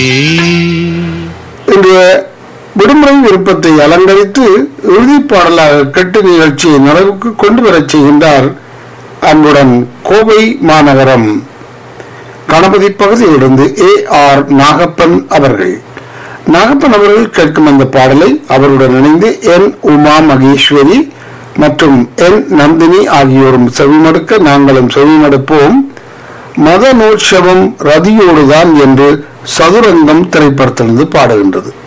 இன்றைய விடுமுறை விருப்பத்தை அலங்கரித்து இறுதிப் பாடலாக கெட்டு நிகழ்ச்சியை நிறைவுக்கு கொண்டு வரச் செய்கின்றார் அன்புடன் கோவை மாநகரம் கணபதி பகுதியிலிருந்து ஏ ஆர் நாகப்பன் அவர்கள் நாகப்பன் அவர்கள் கேட்கும் அந்த பாடலை அவருடன் இணைந்து என் உமா மகேஸ்வரி மற்றும் என் நந்தினி ஆகியோரும் செவிமடுக்க நாங்களும் செவிமடுப்போம் மத நோட்சவம் ரதியோடுதான் என்று சதுரங்கம் திரைப்படத்திலிருந்து பாடுகின்றது